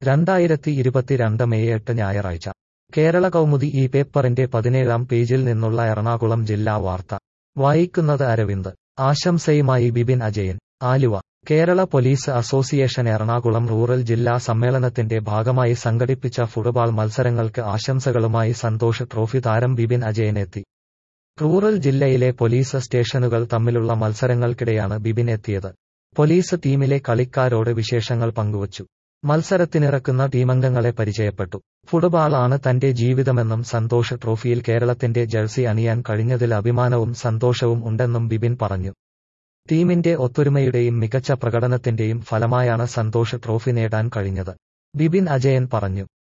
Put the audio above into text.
രണ്ടായിരത്തി ഇരുപത്തിരണ്ട് മെയ് എട്ട് ഞായറാഴ്ച കേരള കൗമുദി ഈ പേപ്പറിന്റെ പതിനേഴാം പേജിൽ നിന്നുള്ള എറണാകുളം ജില്ലാ വാർത്ത വായിക്കുന്നത് അരവിന്ദ് ആശംസയുമായി Bibin Ajayan Aluva Kerala police association Ernakulam rural ജില്ലാ സമ്മേളനത്തിന്റെ ഭാഗമായി സംഘടിപ്പിച്ച ഫുട്ബോൾ മത്സരങ്ങൾക്ക് ആശംസകളുമായി സന്തോഷ് ട്രോഫി താരം ബിബിൻ അജയൻ എത്തി റൂറൽ ജില്ലയിലെ പോലീസ് സ്റ്റേഷനുകൾ തമ്മിലുള്ള മത്സരങ്ങൾക്കിടെയാണ് ബിബിൻ എത്തിയത് പോലീസ് ടീമിലെ കളിക്കാരോട് വിശേഷങ്ങൾ പങ്കുവച്ചു മത്സരത്തിനിറക്കുന്ന ടീമംഗങ്ങളെ പരിചയപ്പെട്ടു ഫുട്ബോളാണ് തന്റെ ജീവിതമെന്നും സന്തോഷ് ട്രോഫിയിൽ കേരളത്തിന്റെ ജേഴ്സി അണിയാൻ കഴിഞ്ഞതിൽ അഭിമാനവും സന്തോഷവും ഉണ്ടെന്നും ബിബിൻ പറഞ്ഞു ടീമിന്റെ ഒത്തൊരുമയുടെയും മികച്ച പ്രകടനത്തിന്റെയും ഫലമായാണ് സന്തോഷ് ട്രോഫി നേടാൻ കഴിഞ്ഞത് ബിബിൻ അജയൻ പറഞ്ഞു